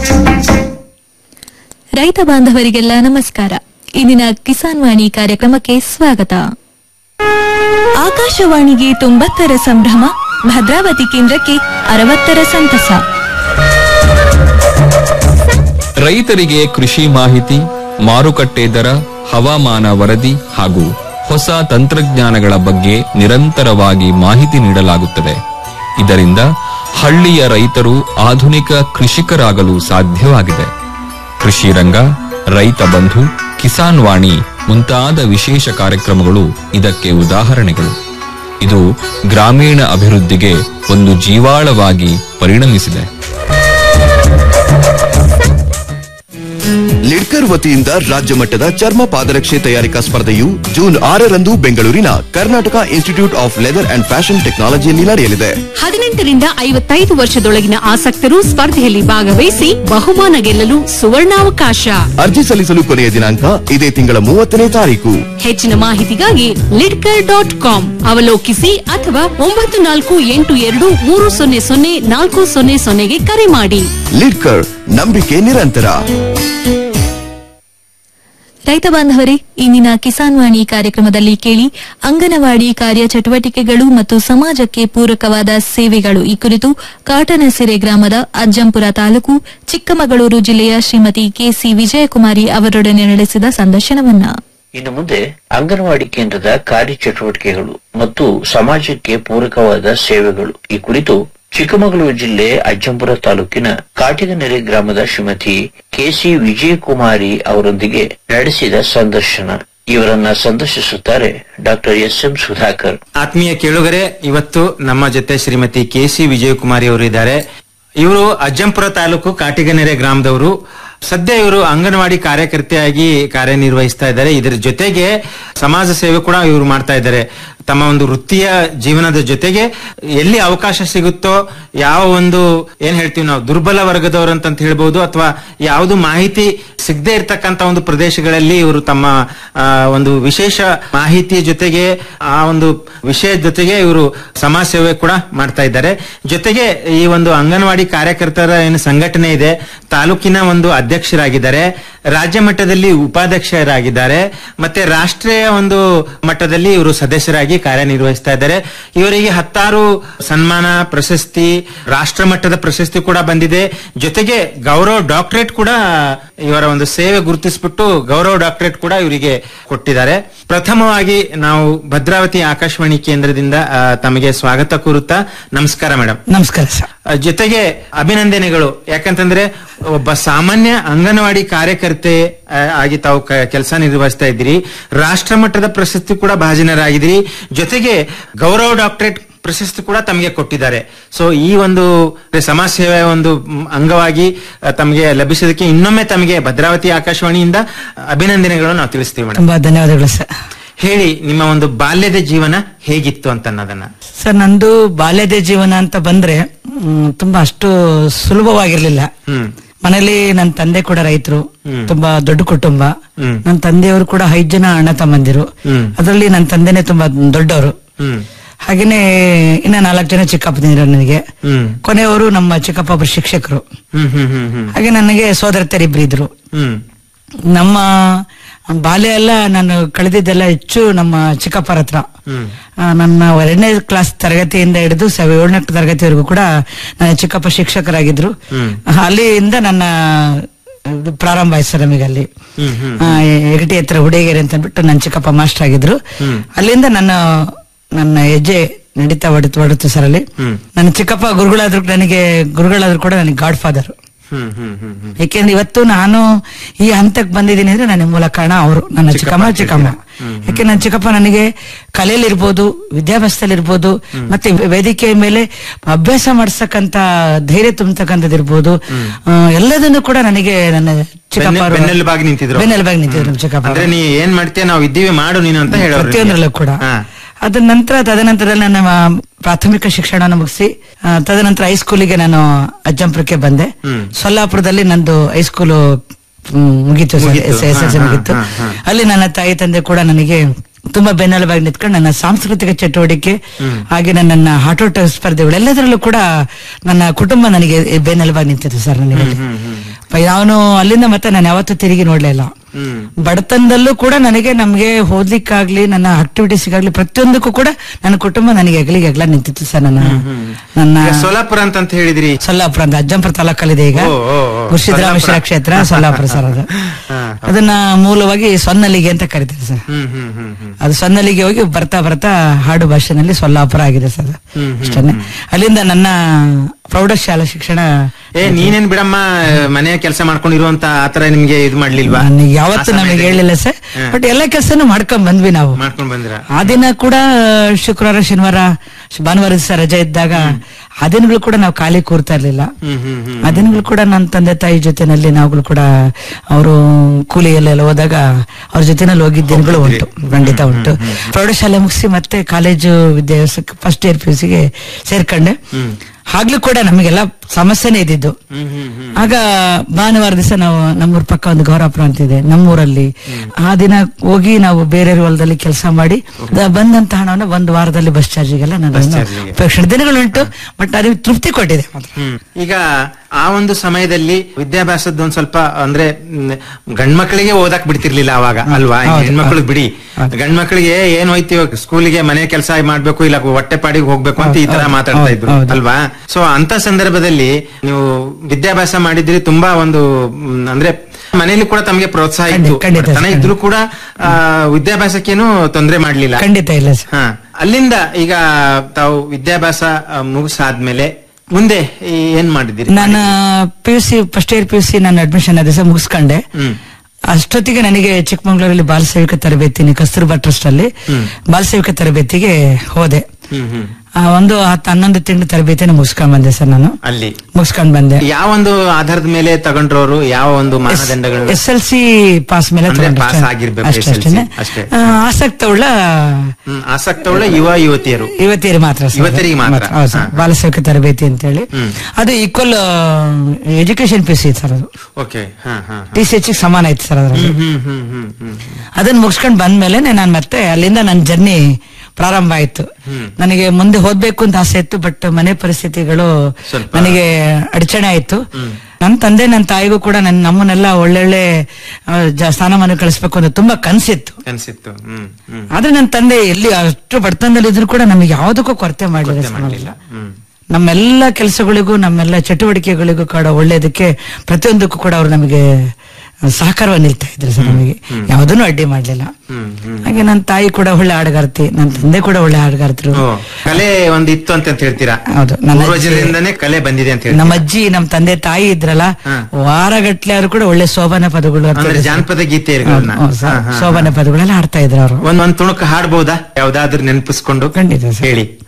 ರೈತ ಬಾಂಧವರಿಗೆಲ್ಲ ನಮಸ್ಕಾರ ಇಂದಿನ ಕಿಸಾನ್ ವಾಣಿ ಕಾರ್ಯಕ್ರಮಕ್ಕೆ ಸ್ವಾಗತ ಆಕಾಶವಾಣಿಗೆ ತೊಂಬತ್ತರ ಸಂಭ್ರಮ ಭದ್ರಾವತಿ ಕೇಂದ್ರಕ್ಕೆ ಅರವತ್ತರ ಸಂತಸ ರೈತರಿಗೆ ಕೃಷಿ ಮಾಹಿತಿ ಮಾರುಕಟ್ಟೆ ದರ ಹವಾಮಾನ ವರದಿ ಹಾಗೂ ಹೊಸ ತಂತ್ರಜ್ಞಾನಗಳ ಬಗ್ಗೆ ನಿರಂತರವಾಗಿ ಮಾಹಿತಿ ನೀಡಲಾಗುತ್ತದೆ ಇದರಿಂದ ಹಳ್ಳಿಯ ರೈತರು ಆಧುನಿಕ ಕೃಷಿಕರಾಗಲು ಸಾಧ್ಯವಾಗಿದೆ ಕೃಷಿ ರಂಗ ರೈತ ಬಂಧು ಕಿಸಾನ್ ವಾಣಿ ಮುಂತಾದ ವಿಶೇಷ ಕಾರ್ಯಕ್ರಮಗಳು ಇದಕ್ಕೆ ಉದಾಹರಣೆಗಳು ಇದು ಗ್ರಾಮೀಣ ಅಭಿವೃದ್ಧಿಗೆ ಒಂದು ಜೀವಾಳವಾಗಿ ಪರಿಣಮಿಸಿದೆ ಲಿಡ್ಕರ್ ವತಿಯಿಂದ ರಾಜ್ಯ ಮಟ್ಟದ ಚರ್ಮ ಪಾದರಕ್ಷೆ ತಯಾರಿಕಾ ಸ್ಪರ್ಧೆಯು ಜೂನ್ ಆರರಂದು ಬೆಂಗಳೂರಿನ Karnataka institute of leather and fashion ಟೆಕ್ನಾಲಜಿಯಲ್ಲಿ ನಡೆಯಲಿದೆ ಹದಿನೆಂಟರಿಂದ ಐವತ್ತೈದು ವರ್ಷದೊಳಗಿನ ಆಸಕ್ತರು ಸ್ಪರ್ಧೆಯಲ್ಲಿ ಭಾಗವಹಿಸಿ ಬಹುಮಾನ ಗೆಲ್ಲಲು ಸುವರ್ಣಾವಕಾಶ ಅರ್ಜಿ ಸಲ್ಲಿಸಲು ಕೊನೆಯ ದಿನಾಂಕ ಇದೇ ತಿಂಗಳ ಮೂವತ್ತನೇ ತಾರೀಕು ಹೆಚ್ಚಿನ ಮಾಹಿತಿಗಾಗಿ ಲಿಡ್ಕರ್ ಡಾಟ್ ಕಾಮ್ ಅವಲೋಕಿಸಿ ಅಥವಾ ಒಂಬತ್ತು ನಾಲ್ಕು ಎಂಟು ಎರಡು ಮೂರು ಸೊನ್ನೆ ಸೊನ್ನೆ ನಾಲ್ಕು ಸೊನ್ನೆ ಸೊನ್ನೆಗೆ ಕರೆ ಮಾಡಿ ಲಿಡ್ಕರ್ ನಂಬಿಕೆ ನಿರಂತರ ರೈತ ಬಾಂಧವರೇ ಇಂದಿನ ಕಿಸಾನ್ ವಾಣಿ ಕಾರ್ಯಕ್ರಮದಲ್ಲಿ ಕೇಳಿ ಅಂಗನವಾಡಿ ಕಾರ್ಯಚಟುವಟಿಕೆಗಳು ಮತ್ತು ಸಮಾಜಕ್ಕೆ ಪೂರಕವಾದ ಸೇವೆಗಳು ಈ ಕುರಿತು ಕಾಟನಸಿರೆ ಗ್ರಾಮದ ಅಜ್ಜಂಪುರ ತಾಲೂಕು ಚಿಕ್ಕಮಗಳೂರು ಜಿಲ್ಲೆಯ ಶ್ರೀಮತಿ ಕೆಸಿ ವಿಜಯಕುಮಾರಿ ಅವರೊಡನೆ ನಡೆಸಿದ ಸಂದರ್ಶನವನ್ನ ಇನ್ನು ಮುಂದೆ ಅಂಗನವಾಡಿ ಕೇಂದ್ರದ ಕಾರ್ಯಚಟುವಟಿಕೆಗಳು ಮತ್ತು ಸಮಾಜಕ್ಕೆ ಪೂರಕವಾದ ಸೇವೆಗಳು ಈ ಕುರಿತು ಚಿಕ್ಕಮಗಳೂರು ಜಿಲ್ಲೆ ಅಜ್ಜಂಪುರ ತಾಲೂಕಿನ ಕಾಟಿಗನೆರೆ ಗ್ರಾಮದ ಶ್ರೀಮತಿ ಕೆಸಿ ವಿಜಯಕುಮಾರಿ ಅವರೊಂದಿಗೆ ನಡೆಸಿದ ಸಂದರ್ಶನ ಇವರನ್ನ ಸಂದರ್ಶಿಸುತ್ತಾರೆ ಡಾಕ್ಟರ್ ಎಸ್ ಎಂ ಸುಧಾಕರ್ ಆತ್ಮೀಯ ಕೇಳುಗರೆ ಇವತ್ತು ನಮ್ಮ ಜೊತೆ ಶ್ರೀಮತಿ ಕೆ ಸಿ ವಿಜಯಕುಮಾರಿ ಅವರು ಇದ್ದಾರೆ ಇವರು ಅಜ್ಜಂಪುರ ತಾಲೂಕು ಕಾಟಿಗನೆರೆ ಗ್ರಾಮದವರು ಸದ್ಯ ಇವರು ಅಂಗನವಾಡಿ ಕಾರ್ಯಕರ್ತೆಯಾಗಿ ಕಾರ್ಯನಿರ್ವಹಿಸ್ತಾ ಇದ್ದಾರೆ ಇದರ ಜೊತೆಗೆ ಸಮಾಜ ಸೇವೆ ಕೂಡ ಇವರು ಮಾಡ್ತಾ ಇದ್ದಾರೆ ತಮ್ಮ ಒಂದು ವೃತ್ತಿಯ ಜೀವನದ ಜೊತೆಗೆ ಎಲ್ಲಿ ಅವಕಾಶ ಸಿಗುತ್ತೋ ಯಾವ ಒಂದು ಏನ್ ಹೇಳ್ತೀವಿ ನಾವು ದುರ್ಬಲ ವರ್ಗದವರು ಅಂತ ಹೇಳ್ಬಹುದು ಅಥವಾ ಯಾವುದು ಮಾಹಿತಿ ಸಿಗದೆ ಇರತಕ್ಕಂತ ಒಂದು ಪ್ರದೇಶಗಳಲ್ಲಿ ಇವರು ತಮ್ಮ ಆ, ಒಂದು ವಿಶೇಷ ಮಾಹಿತಿಯ ಜೊತೆಗೆ ಆ ಒಂದು ವಿಷಯದ ಜೊತೆಗೆ ಇವರು ಸಮಾಜ ಸೇವೆ ಕೂಡ ಮಾಡ್ತಾ ಇದ್ದಾರೆ ಜೊತೆಗೆ ಈ ಒಂದು ಅಂಗನವಾಡಿ ಕಾರ್ಯಕರ್ತರ ಏನು ಸಂಘಟನೆ ಇದೆ ತಾಲೂಕಿನ ಒಂದು ಅಧ್ಯಕ್ಷರಾಗಿದ್ದಾರೆ ರಾಜ್ಯ ಮಟ್ಟದಲ್ಲಿ ಉಪಾಧ್ಯಕ್ಷರಾಗಿದ್ದಾರೆ ಮತ್ತೆ ರಾಷ್ಟ್ರೀಯ ಒಂದು ಮಟ್ಟದಲ್ಲಿ ಇವರು ಸದಸ್ಯರಾಗಿ ಕಾರ್ಯನಿರ್ವಹಿಸ್ತಾ ಇದ್ದಾರೆ ಇವರಿಗೆ ಹತ್ತಾರು ಸನ್ಮಾನ ಪ್ರಶಸ್ತಿ ರಾಷ್ಟ್ರ ಮಟ್ಟದ ಪ್ರಶಸ್ತಿ ಕೂಡ ಬಂದಿದೆ ಜೊತೆಗೆ ಗೌರವ ಡಾಕ್ಟರೇಟ್ ಕೂಡ ಇವರ ಒಂದು ಸೇವೆ ಗುರುತಿಸ್ಬಿಟ್ಟು ಗೌರವ ಡಾಕ್ಟರೇಟ್ ಕೂಡ ಇವರಿಗೆ ಕೊಟ್ಟಿದ್ದಾರೆ ಪ್ರಥಮವಾಗಿ ನಾವು ಭದ್ರಾವತಿ ಆಕಾಶವಾಣಿ ಕೇಂದ್ರದಿಂದ ಆ, ತಮಗೆ ಸ್ವಾಗತ ಕೋರುತ್ತಾ ನಮಸ್ಕಾರ ಮೇಡಮ್ ನಮಸ್ಕಾರ ಸರ್ ಆ, ಜೊತೆಗೆ ಅಭಿನಂದನೆಗಳು ಯಾಕಂತಂದ್ರೆ ಒಬ್ಬ ಸಾಮಾನ್ಯ ಅಂಗನವಾಡಿ ಕಾರ್ಯಕರ್ತೆ ಆ, ಆಗಿ ತಾವು ಕೆಲಸ ನಿರ್ವಹಿಸ್ತಾ ಇದ್ದೀರಿ ರಾಷ್ಟ್ರ ಮಟ್ಟದ ಪ್ರಶಸ್ತಿ ಕೂಡ ಭಾಜನರಾಗಿದ್ದೀರಿ ಜೊತೆಗೆ ಗೌರವ ಡಾಕ್ಟರೇಟ್ ಪ್ರಶಸ್ತಿ ಕೂಡ ತಮಗೆ ಕೊಟ್ಟಿದ್ದಾರೆ ಸೊ ಈ ಒಂದು ಸಮಾಜ ಸೇವೆ ಒಂದು ಮ್, ಅಂಗವಾಗಿ ಆ, ತಮಗೆ ಲಭಿಸೋದಕ್ಕೆ ಇನ್ನೊಮ್ಮೆ ತಮಗೆ ಭದ್ರಾವತಿ ಆಕಾಶವಾಣಿಯಿಂದ ಅಭಿನಂದನೆಗಳು ನಾವು ತಿಳಿಸ್ತೀವಿ ಮೇಡಮ್ ತುಂಬಾ ಧನ್ಯವಾದಗಳು ಸರ್ ಹೇಳಿ ನಿಮ್ಮ ಒಂದು ಬಾಲ್ಯದ ಜೀವನ ಹೇಗಿತ್ತು ಅಂತ ಅನ್ನೋದನ್ನ ಸರ್ ನಂದು ಬಾಲ್ಯದ ಜೀವನ ಅಂತ ಬಂದ್ರೆ ಮ್, ತುಂಬಾ ಅಷ್ಟು ಸುಲಭವಾಗಿರ್ಲಿಲ್ಲ ಹ್ಮ್ ಮನೇಲಿ ನನ್ನ ತಂದೆ ಕೂಡ ರೈತರು ಹ್ಮ್. ತುಂಬಾ ದೊಡ್ಡ ಕುಟುಂಬ ಹ್ಮ್. ನನ್ನ ತಂದೆಯವರು ಕೂಡ ಐದ್ ಜನ ಅಣ್ಣ ತಮ್ಮಂದಿರು ಹ್ಮ್. ಅದರಲ್ಲಿ ನನ್ನ ತಂದೆನೇ ತುಂಬಾ ದೊಡ್ಡವರು ಹ್ಮ್ ಹಾಗೇನೆ ಇನ್ನ ನಾಲ್ಕು ಜನ ಚಿಕ್ಕಪ್ಪನಿದ್ರು ನನಗೆ ಹ್ಮ್ ಕೊನೆಯವರು ನಮ್ಮ ಚಿಕ್ಕಪ್ಪ ಒಬ್ರು ಶಿಕ್ಷಕರು ಹ್ಮ್ ಹ್ಮ್ ಹ್ಮ್ ಹ್ಮ್ ಹಾಗೆ ನನಗೆ ಸೋದರತೆಯರಿಬ್ರು ಇದ್ರು ಹ್ಮ್ ನಮ್ಮ ಬಾಲ್ಯ ಎಲ್ಲ ನಾನು ಕಳೆದಿದ್ದೆಲ್ಲ ಹೆಚ್ಚು ನಮ್ಮ ಚಿಕ್ಕಪ್ಪರ ಹತ್ರ ಹ್ಮ್ ಆ, ನನ್ನ ಎರಡನೇ ಕ್ಲಾಸ್ ತರಗತಿಯಿಂದ ಹಿಡಿದು ಸ- ಏಳನೇ ತರಗತಿವರೆಗೂ ಕೂಡ ನನ್ನ ಚಿಕ್ಕಪ್ಪ ಶಿಕ್ಷಕರಾಗಿದ್ರು ಹ್ಮ್. ಅಲ್ಲಿಂದ ನನ್ನ ಇದು ಪ್ರಾರಂಭ ಆಯ್ತು ಸರ್ ನಮಗೆ ಅಲ್ಲಿ ಹ್ಮ್ ಹ್ಮ್ ಆ, ಎಗಟಿ ಹತ್ರ ಹುಡುಗಿಯರು ಅಂತ ಅಂದ್ಬಿಟ್ಟು ನನ್ನ ಚಿಕ್ಕಪ್ಪ ಮಾಸ್ಟರ್ ಆಗಿದ್ರು ಹ್ಮ್. ಅಲ್ಲಿಂದ ನನ್ನ ನನ್ನ ಹೆಜ್ಜೆ ನಡೀತಾ ಹೊಡಿತು ಹೊಡುತ್ತೆ ಸರ್ ಅಲ್ಲಿ ಹ್ಮ್. ನನ್ನ ಚಿಕ್ಕಪ್ಪ ಗುರುಗಳಾದ್ರು ನನಗೆ ಗುರುಗಳಾದ್ರು ಕೂಡ ನನಗೆ ಗಾಡ್ ಫಾದರ್ ಹ್ಮ್ ಹ್ಮ್ ಹ್ಮ್ ಹ್ಮ್ ಯಾಕೆಂದ್ರೆ ಇವತ್ತು ನಾನು ಈ ಹಂತಕ್ಕೆ ಬಂದಿದ್ದೀನಿ ಅಂದ್ರೆ ನನ್ನ ಮೂಲ ಕಾರಣ ಅವರು ನನ್ನ ಚಿಕ್ಕಮ್ಮ ಚಿಕ್ಕಮ್ಮ ಯಾಕೆ ನನ್ನ ಚಿಕ್ಕಪ್ಪ ನನಗೆ ಕಲೆಯಲ್ಲಿರ್ಬೋದು ವಿದ್ಯಾಭ್ಯಾಸದಲ್ಲಿರ್ಬೋದು ಮತ್ತೆ ವೇದಿಕೆಯ ಮೇಲೆ ಅಭ್ಯಾಸ ಮಾಡಿಸ್ತಕ್ಕಂತ ಧೈರ್ಯ ತುಂಬತಕ್ಕಂಥದ್ದಿರ್ಬೋದು ಆ, ಎಲ್ಲದನ್ನು ಕೂಡ ನನಗೆ ನನ್ನ ಚಿಕ್ಕಪ್ಪ ಬೆನ್ನೆ- ಅವರು- ಬೆನ್ನೆಲುಬಾಗಿ ನಿಂತಿದ್ರು ಬೆನ್ನೆಲುಬಾಗಿ ನಿಂತಿದ್ರು ನಮ್ಮ ಚಿಕ್ಕಪ್ಪ ಅಂದ್ರೆ ನೀ ಏನ್ ಮಾಡ್ತೀಯ ನಾವು ಇದ್ದೀವಿ ಮಾಡು ನೀನು ಅಂತ ಹೇಳೋರು ನಿಮ್ಗೆ. ಪ್ರತಿಯೊಂದರಲ್ಲೂ ಕೂಡ ಹಾ. ಅದ ನಂತರ ತದನಂತರದಲ್ಲಿ ನನ್ನ ಮ- ಪ್ರಾಥಮಿಕ ಶಿಕ್ಷಣವನ್ನು ಮುಗಿಸಿ ಆ, ತದನಂತರ ಹೈಸ್ಕೂಲಿಗೆ ನಾನು ಅಜ್ಜಂಪುರಕ್ಕೆ ಬಂದೆ ಹ್ಮ್. ಸೊಲ್ಲಾಪುರದಲ್ಲಿ ನಂದು ಹೈಸ್ಕೂಲು ಮ್, ಮುಗೀತು ಸರ್ ಮುಗೀತು. ಎಸ್ ಎಸ್ ಎಲ್ ಸಿ ಹಾ, ಹಾ, ಮುಗೀತು ಹಾ, ಹಾ. ಅಲ್ಲಿ ನನ್ನ ತಾಯಿ ತಂದೆ ಕೂಡ ನನಗೆ ತುಂಬಾ ಬೆನ್ನೆಲುಬಾಗಿ ನಿಂತ್ಕೊಂಡು ನನ್ನ ಸಾಂಸ್ಕೃತಿಕ ಚಟುವಟಿಕೆ ಹಾಗೆ ನನ್ನ ಆಟೋಟ ಸ್ಪರ್ಧೆಗಳು ಎಲ್ಲದರಲ್ಲೂ ಕೂಡ ನನ್ನ ಕುಟುಂಬ ನನಗೆ ಬೆನ್ನೆಲುಬಾಗಿ ನಿಂತಿತ್ತು ಸರ್ ನನಗೆ ಅಲ್ಲಿ. ನಾನು ಅಲ್ಲಿಂದ ಮತ್ತೆ ನಾನು ಯಾವತ್ತೂ ತಿರುಗಿ ನೋಡ್ಲೇ ಇಲ್ಲ ಹ್ಮ್ ಬಡತನದಲ್ಲೂ ಕೂಡ ನನಗೆ ನಮ್ಗೆ ಓದ್ಲಿಕ್ಕಾಗ್ಲಿ ನನ್ನ ಆಕ್ಟಿವಿಟೀಸ್ಗಾಗ್ಲಿ ಪ್ರತಿಯೊಂದಕ್ಕೂ ಕೂಡ ನನ್ನ ಕುಟುಂಬ ನನಗೆ ಹೆಗ್ಲಿಗೆ ಹೆಗ್ಲ ನಿಂತಿತ್ತು ಸರ್ ನನ್ನ ನನ್ನ ಈಗ ಸೋಲಾಪುರ ಅಂತ ಅಂತ ಹೇಳಿದ್ರಿ ಸೊಲ್ಲಾಪುರ ಅಂತ ಅಜ್ಜಂಪುರ ತಾಲೂಕಲ್ಲಿದೆ ಈಗ ಓ, ಓ, ಓ. ಮುರ್ಷಿದ್ರಾಮೇಶ್ವರ ಸೊಲ್ಲಾಪುರ. ಕ್ಷೇತ್ರ ಸೊಲ್ಲಾಪುರ ಸರ್ ಅದು ಹಾ, ಅದನ್ನ ಮೂಲವಾಗಿ ಸೊನ್ನಲಿಗೆ ಅಂತ ಕರಿತಾರೆ ಸರ್ ಹ್ಮ್ ಹ್ಮ್ ಹ್ಮ್ ಹ್ಮ್ ಅದು ಸೊನ್ನಲಿಗೆ ಹೋಗಿ ಬರ್ತಾ ಬರ್ತಾ ಹಾಡು ಭಾಷೆನಲ್ಲಿ ಸೊಲ್ಲಾಪುರ ಆಗಿದೆ ಸರ್ ಅಷ್ಟೇ ಅಲ್ಲಿಂದ ನನ್ನ ಪ್ರೌಢಶಾಲಾ ಶಿಕ್ಷಣ ಏ ನೀನೇನ್ ಬಿಡಮ್ಮ ಮನೆಯ ಕೆಲಸ ಮಾಡ್ಕೊಂಡಿರುವಂತ ಆತರ ನಿಮ್ಗೆ ಇದು ಮಾಡ್ಲಿಲ್ವಾ ನನಗೆ ಯಾವತ್ತು ಆ ನಮಗೆ ಸಮಯದಲ್ಲಿ? ಹೇಳಿಲ್ಲ ಸರ್ ಹಾ. ಬಟ್ ಎಲ್ಲ ಕೆಲಸನೂ ಮಾಡ್ಕೊಂಡ್ ಬಂದ್ವಿ ನಾವು ಮಾಡ್ಕೊಂಡ್ ಬಂದಿರ ಆ ದಿನ ಕೂಡ ಶುಕ್ರವಾರ ಶನಿವಾರ ಭಾನುವಾರ ದಿವಸ ರಜೆ ಇದ್ದಾಗ ಆ ದಿನಗಳು ಕೂಡ ನಾವು ಖಾಲಿ ಕೂರ್ತಾ ಇರ್ಲಿಲ್ಲ ಹ್ಮ್ ಹ್ಮ್ ಹ್ಮ್ ಆ ದಿನಗಳು ಕೂಡ ನನ್ನ ತಂದೆ ತಾಯಿ ಜೊತೆನಲ್ಲಿ ನಾವುಗಳು ಕೂಡ ಅವರು ಕೂಲಿಯಲ್ಲೆಲ್ಲ ಹೋದಾಗ ಅವ್ರ ಜೊತೆನಲ್ಲಿ ಹೋಗಿದ್ದ ದಿನಗಳು ಉಂಟು ಖಂಡಿತ ಉಂಟು ಪ್ರೌಢಶಾಲೆ ಮುಗಿಸಿ ಮತ್ತೆ ಕಾಲೇಜು ವಿದ್ಯಾಭ್ಯಾಸಕ್ಕೆ ಫಸ್ಟ್ ಇಯರ್ ಪಿ ಯು ಸಿಗೆ ಸೇರ್ಕೊಂಡೆ ಆಗ್ಲೂ ಕೂಡ ನಮಗೆಲ್ಲ ಸಮಸ್ಯೆನೇ ಇದ್ದಿದ್ದು ಹ್ಮ್ ಹ್ಮ್ ಹ್ಮ್ ಆಗ ಭಾನುವಾರ ದಿವಸ ನಾವು ನಮ್ಮೂರ ಪಕ್ಕ ಒಂದು ಗೌರವಪುರ ಅಂತಿದೆ ನಮ್ಮೂರಲ್ಲಿ ಆ ದಿನ ಹೋಗಿ ನಾವು ಬೇರೆ ಹೊಲದಲ್ಲಿ ಕೆಲಸ ಮಾಡಿ ದ- ಬಂದಂತ ಹಣವನ್ನು ಒಂದು ವಾರದಲ್ಲಿ ಬಸ್ ಚಾರ್ಜಿಗೆಲ್ಲ ನಾನು ಚಾರ್ಜಿಗೆ. ಉಪಯೋಗಿಸಿದ ದಿನಗಳುಂಟು ಬಟ್ ಅದು ತೃಪ್ತಿ ಕೊಟ್ಟಿದೆ ಮಾತ್ರ ಹ್ಮ್. ಈಗ ಆ ಒಂದು ಸಮಯದಲ್ಲಿ ವಿದ್ಯಾಭ್ಯಾಸದ ಒಂದ್ ಸ್ವಲ್ಪ ಅಂದ್ರೆ ಮ್, ಗಂಡ್ಮಕ್ಳಿಗೆ ಓದಕ್ ಬಿಡ್ತಿರ್ಲಿಲ್ಲ ಅವಾಗ ಅಲ್ವಾ ಹೌದು, ಹೆಣ್ಮಕ್ಳಿಗೆ ಬಿಡಿ ಗಂಡ್ಮಕ್ಳಿಗೆ ಏನ್ ಹೋಯ್ತಿವ ಸ್ಕೂಲಿಗೆ ಮನೆ ಕೆಲಸ ಮಾಡ್ಬೇಕು ಇಲ್ಲ ಹೊಟ್ಟೆ ಪಾಡಿಗೆ ಹೋಗ್ಬೇಕು ಅಂತ ಈ ತರ ಹೌದು, ಮಾತಾಡ್ತಾ ಹೌದು, ಇದ್ರು ಹೌದು. ಅಲ್ವಾ ಸೊ ಅಂತ ಸಂದರ್ಭದಲ್ಲಿ ನೀವು ವಿದ್ಯಾಭ್ಯಾಸ ಮಾಡಿದ್ರಿ ತುಂಬಾ ಒಂದು ಮ್, ಅಂದ್ರೆ ಮನೆಯಲ್ಲಿ ಕೂಡ ತಮಗೆ ಪ್ರೋತ್ಸಾಹ ಇತ್ತು ಖಂಡಿತ, ಖಂಡಿತ, ಬಡತನ ಇದ್ರೂ ಕೂಡ ಆ, ವಿದ್ಯಾಭ್ಯಾಸಕ್ಕೇನು ತೊಂದರೆ ಮಾಡ್ಲಿಲ್ಲ ಖಂಡಿತ ಇಲ್ಲ ಸರ್ ಹಾ ಅಲ್ಲಿಂದ ಈಗ ತಾವು ವಿದ್ಯಾಭ್ಯಾಸ ಆ, ಮುಗಿಸಾದ್ಮೇಲೆ ಮುಂದೆ ಈ ಏನ್ ಮಾಡಿದ್ದೀರಿ ನಾನು P U C first year P U C ನಾನು ಅಡ್ಮಿಷನ್ ದಿವಸ ಮುಗಿಸ್ಕೊಂಡೆ ಹ್ಮ್ ಅಷ್ಟೊತ್ತಿಗೆ ನನಗೆ ಚಿಕ್ಕಮಗಳೂರಲ್ಲಿ ಬಾಲ ಸೇವಿಕ ತರಬೇತಿ ಕಸ್ತೂರ್ಬಾ ಟ್ರಸ್ಟ್ ಅಲ್ಲಿ ಬಾಲ ಸೇವಿಕ ತರಬೇತಿಗೆ ಹೋದೆ ಹ್ಮ್ ಹ್ಮ್ ಆ ಒಂದು ಹತ್ತು ಹನ್ನೊಂದು ತಿಂಗಳು ತರಬೇತಿನ ಮುಗಿಸ್ಕೊಂಡ್ ಬಂದೆ ಸರ್ ನಾನು ಅಲ್ಲಿ ಮುಗಿಸ್ಕೊಂಡ್ ಬಂದೆ ಯಾವ ಒಂದು ಆಧಾರದ ಮೇಲೆ ತಗೊಂಡ್ರವ್ರು ಯಾವ ಒಂದು ಮಾನದಂಡಗಳು ಎಸ್ ಎಲ್ ಸಿ ಪಾಸ್ ಮೇಲೆ ಅಂದ್ರೆ ತಗೊಂಡೆ pass ಅಷ್ಟೇ. ಆಗಿರ್ಬೇಕು ಅಷ್ಟೇ, SLC, ಅಷ್ಟೇನೆ. ಅಷ್ಟೇ. ಆ, ಆಸಕ್ತವುಳ್ಳ ಹ್ಮ್, ಆಸಕ್ತವುಳ್ಳ ಯುವ ಯುವತಿಯರು ಯುವತಿಯರಿಗೆ ಮಾತ್ರ ಸರ್. ಯುವತಿಯರಿಗೆ ಮಾತ್ರ. ಹೌದು ಸರ್. ಹಾ. ಬಾಲಸೇವಕ ತರಬೇತಿ ಅಂತ ಹೇಳಿ ಹ್ಮ್. ಅದು equal education P C sir ಅದು ಓಕೆ ಹಾ ಹಾ ಹಾ. ಟಿ ಸಿ ಎಚ್ ಸಮಾನ ಐತೆ ಸರ್ ಅದ್ರಲ್ಲಿ ಹ್ಮ್ ಹ್ಮ್ ಹ್ಮ್ ಹ್ಮ್ ಹ್ಮ್ ಅದನ್ನ ಮುಗಿಸ್ಕೊಂಡ್ ಬಂದ್ಮೇಲೆ ನಾನು ಮತ್ತೆ ಅಲ್ಲಿಂದ ನನ್ನ ಜರ್ನಿ ಪ್ರಾರಂಭ ಆಯ್ತು ನನಗೆ ಮುಂದೆ ಹೋಗ್ಬೇಕು ಅಂತ ಆಸೆ ಇತ್ತು ಬಟ್ ಮನೆ ಪರಿಸ್ಥಿತಿಗಳು ಸ್ವಲ್ಪ- ನನಗೆ ಅಡಚಣೆ ಆಯ್ತು ನನ್ನ ತಂದೆ ನನ್ನ ತಾಯಿಗೂ ಕೂಡ ನನ್ನ ನಮ್ಮನ್ನೆಲ್ಲ ಒಳ್ಳೊಳ್ಳೆ ಆ, ಜ- ಸ್ಥಾನಮಾನ ಕಳಿಸ್ಬೇಕು ಅಂತ ತುಂಬಾ ಕನ್ಸಿತ್ತು ಅನ್ಸಿತ್ತು ಹ್ಮ್ ಹ್ಮ್ ಆದ್ರೆ ನನ್ನ ತಂದೆ ಎಲ್ಲಿ ಅಷ್ಟು ಬಡತನದಲ್ಲಿ ಇದ್ರು ಕೂಡ ನಮಗೆ ಯಾವುದಕ್ಕೂ ಕೊರತೆ ಮಾಡಲಿಲ್ಲ ಕೊರತೆ ಮಾಡ್ಲಿಲ್ಲ ಹ್ಮ್ ನಮ್ಮೆಲ್ಲ ಕೆಲಸಗಳಿಗೂ ನಮ್ಮೆಲ್ಲ ಚಟುವಟಿಕೆಗಳಿಗೂ ಕೂಡ ಒಳ್ಳೇದಕ್ಕೆ ಪ್ರತಿಯೊಂದಕ್ಕೂ ಕೂಡ ಅವರು ನಮಗೆ ಸಹಕಾರವನ್ನು ನೀಡ್ತಾ ಇದ್ರು ಸರ್ ನಮಗೆ ಯಾವುದನ್ನು ಅಡ್ಡಿ ಮಾಡ್ಲಿಲ್ಲ ಹ್ಮ್ ಹ್ಮ್ ಹಾಗೆ ನನ್ನ ತಾಯಿ ಕೂಡ ಒಳ್ಳೆ ಹಾಡುಗಾರ್ತಿ ನನ್ನ ತಂದೆ ಕೂಡ ಒಳ್ಳೆ ಹಾಡುಗಾರ್ತರು ಓ, ಕಲೆ ಒಂದ್ ಇತ್ತು ಅಂತ ಅಂತ ಹೇಳ್ತೀರಾ ಹೌದು ನನ್ನ ಅಜ್ಜಿ- ಪೂರ್ವಜರಿಂದನೇ ಕಲೆ ಬಂದಿದೆ ಅಂತ ಹೇಳಿ ನಮ್ಮ ಅಜ್ಜಿ ನಮ್ಮ ತಂದೆ ತಾಯಿ ಇದ್ರಲ್ಲ ಹಾ. ವಾರಗಟ್ಲೆ ಅವರು ಕೂಡ ಒಳ್ಳೆ ಶೋಭನ ಪದಗಳು ಅಂತ ಅಂದ್ರೆ ಇದೆ ಸರ್. ಜಾನಪದ ಗೀತೆಗಳನ್ನ ಹೌದು ಸರ್. ಹಾ, ಹಾ, ಶೋಭನ ಪದಗಳೆಲ್ಲ ಹಾಡ್ತಾ ಇದ್ರು ಅವರು ಒಂದ್ ಒಂದ್ ತುಣುಕು ಹಾಡ್ಬೋದಾ ಯಾವ್ದಾದ್ರು ನೆನಪಿಸ್ಕೊಂಡು ಖಂಡಿತ ಸರ್. ಹೇಳಿ